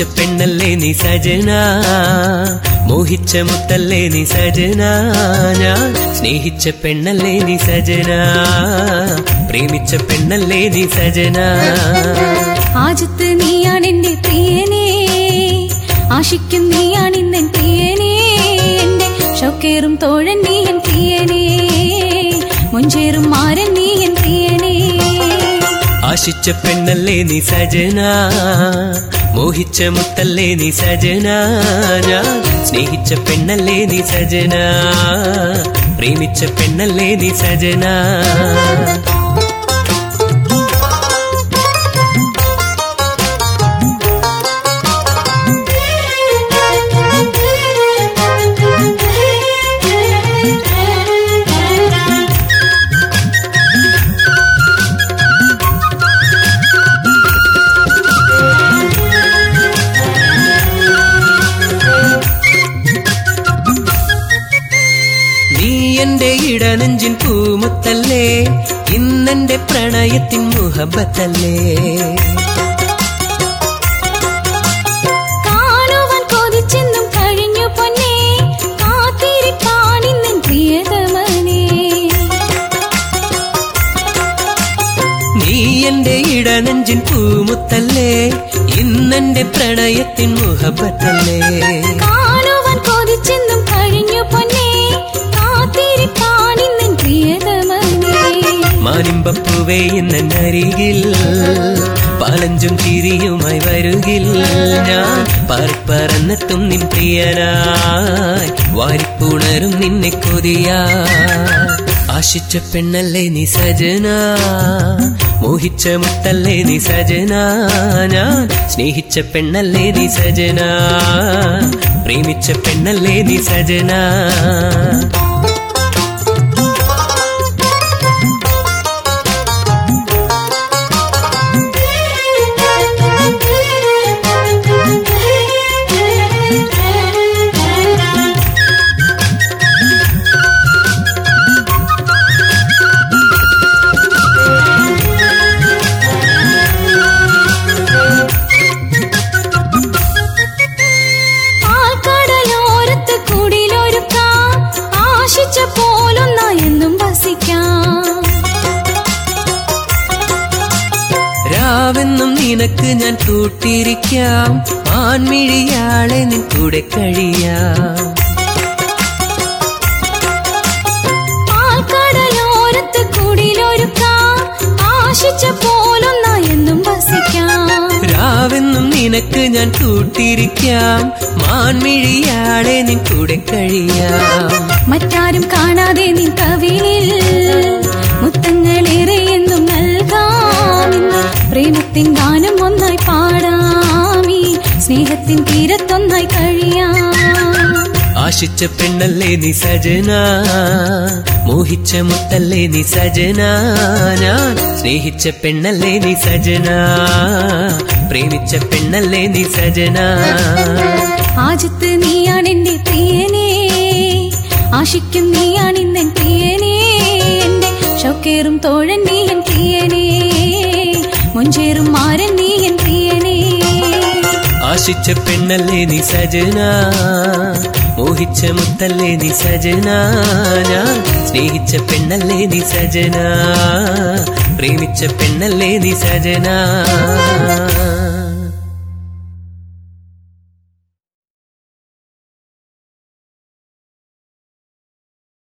പെണ്ണല്ലേ നീ സജന മോഹിച്ച മുത്തല്ലേ നീ സജന ഞാൻ സ്നേഹിച്ച പെണ്ണല്ലേ നീ സജന പ്രേമിച്ച പെണ്ണല്ലേ നീ സജന ആജത്ത് നീയാണെന്റെ പ്രിയനേ ആശിക്കും നീയാണിന്നെൻ പ്രിയനേ എന്റെ ഷൗക്കേറും തോഴൻ നീ എൻ പ്രിയനേ മുഞ്ചേറും മാരൻ നീ എൻ പ്രിയനേ ആശിച്ച പെണ്ണല്ലേ നീ സജന മോഹിച്ച മുത്തല്ലേ നീ സജന ഞാൻ സ്നേഹിച്ച പെണ്ണല്ലേ നീ സജന പ്രേമിച്ച പെണ്ണല്ലേ നീ സജന നീ എന്റെ ഇടനെഞ്ചിൻ പൂമുത്തല്ലേ ഇന്നെന്റെ പ്രണയത്തിൻ മുഹബത്തല്ലേ കാണുവാൻ കൊതിച്ചെന്നും കഴിഞ്ഞു പൊന്നേ കാത്തിരിപ്പാണിന്നെൻ പ്രിയതമനേ നീ എന്റെ ഇടനെഞ്ചിൻ പൂമുത്തല്ലേ ഇന്നെന്റെ പ്രണയത്തിൻ മുഹബത്തല്ലേ കാണുവാൻ കൊതിച്ചെന്നും കഴിഞ്ഞു പൊന്നേ കാത്തിരിപ്പാണിന്നെൻ പ്രിയതമനേ മാനിമ്പപ്പൂവേ ഇന്നരികിൽ പാലഞ്ചും ചിരിയുമായി വരുകിൽ ഞാൻ പറന്നെത്തും നിൻ പ്രിയനായി വാരിപ്പുണരും നിന്നെ കൊതിയാ ആശിച്ച പെണ്ണല്ലേ നീ സജന മോഹിച്ച മുത്തല്ലേ നീ സജന ഞാൻ സ്നേഹിച്ച പെണ്ണല്ലേ നീ സജന പ്രേമിച്ച പെണ്ണല്ലേ നീ സജന ആൽക്കടലോരത്ത് കുടിലൊരുക്കാം ആശിച്ച പോലൊന്നായെന്നും വസിക്കാം രാവെന്നും നിനക്ക് ഞാൻ കൂട്ടിരിക്കാം ആൺമിഴിയാളെ നിൻ കൂടെ കഴിയാം ആൽക്കടലോരത്ത് കുടിലൊരുക്കാം ആശിച്ച പോലൊന്നായെന്നും വസിക്കാം രാവെന്നും നിനക്ക് ഞാൻ കൂട്ടിരിക്കാം മാൻമിഴിയാളെ നിൻ കൂടെ കഴിയാം മറ്റാരും കാണാതെ നിൻ കവിളിൽ മുത്തങ്ങളേറെ എന്നും നൽകാമിന്ന് പ്രേമത്തിൻ ഗാനം ഒന്നായി പാടാമീ സ്നേഹത്തിൻ തീരത്തൊന്നായി കഴിയാം ആശിച്ച പെണ്ണല്ലേ നീ സജന മോഹിച്ച മുത്തല്ലേ നീ സജന ഞാൻ സ്നേഹിച്ച പെണ്ണല്ലേ നീ സജന പ്രേമിച്ച പെണ്ണല്ലേ നീ സജന ആജത്ത് നീയാണെന്റെ പ്രിയനേ ആശിക്കും നീയാണിന്നെൻ പ്രിയനേ എന്റെ ഷൗക്കേറും തോഴൻ നീ എൻ പ്രിയനേ മുഞ്ചേറും മാരൻ നീ എൻ പ്രിയനേ ആശിച്ച പെണ്ണല്ലേ നീ സജന മോഹിച്ച മുത്തല്ലേ നീ സജന ഞാൻ സ്നേഹിച്ച പെണ്ണല്ലേ നീ സജന പ്രേമിച്ച പെണ്ണല്ലേ നീ സജന